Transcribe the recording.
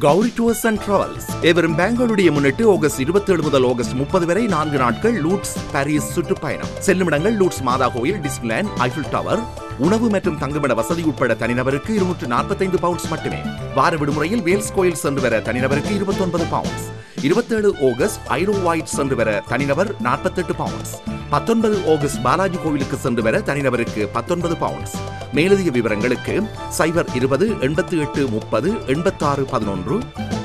Gowri tours and travels எவரும் பெங்களுடைய முன்னிட்டு August இருபத்தி ஏழு முதல் ஆகஸ்ட் முப்பது வரை நான்கு நாட்கள் லூட்ஸ் பாரிஸ் சுற்றுப்பயணம் செல்லுமிடங்கள் லூட்ஸ் மாதா கோயில் டிஸ்னிலேண்ட் ஐஃபில் டவர் உணவு மற்றும் தங்குமிட வசதி உட்பட தனிநபருக்கு இருநூற்று நாற்பத்தைந்து பவுண்ட்ஸ் மட்டுமே வார விடுமுறையில் வேல்ஸ் கோயில் சென்று வர தனிநபருக்கு இருபத்தொன்பது பவுண்ட்ஸ் இருபத்தேழு ஆகஸ்ட் ஐரோ ஒயிட் சென்று வர தனிநபர் நாற்பத்தெட்டு பவுண்ட்ஸ் பத்தொன்பது ஆகஸ்ட் பாலாஜி கோவிலுக்கு சென்று வர தனிநபருக்கு பத்தொன்பது பவுண்ட்ஸ் மேலதிக விவரங்களுக்கு சைபர் இருபது எண்பத்தி எட்டு முப்பது எண்பத்தாறு பதினொன்று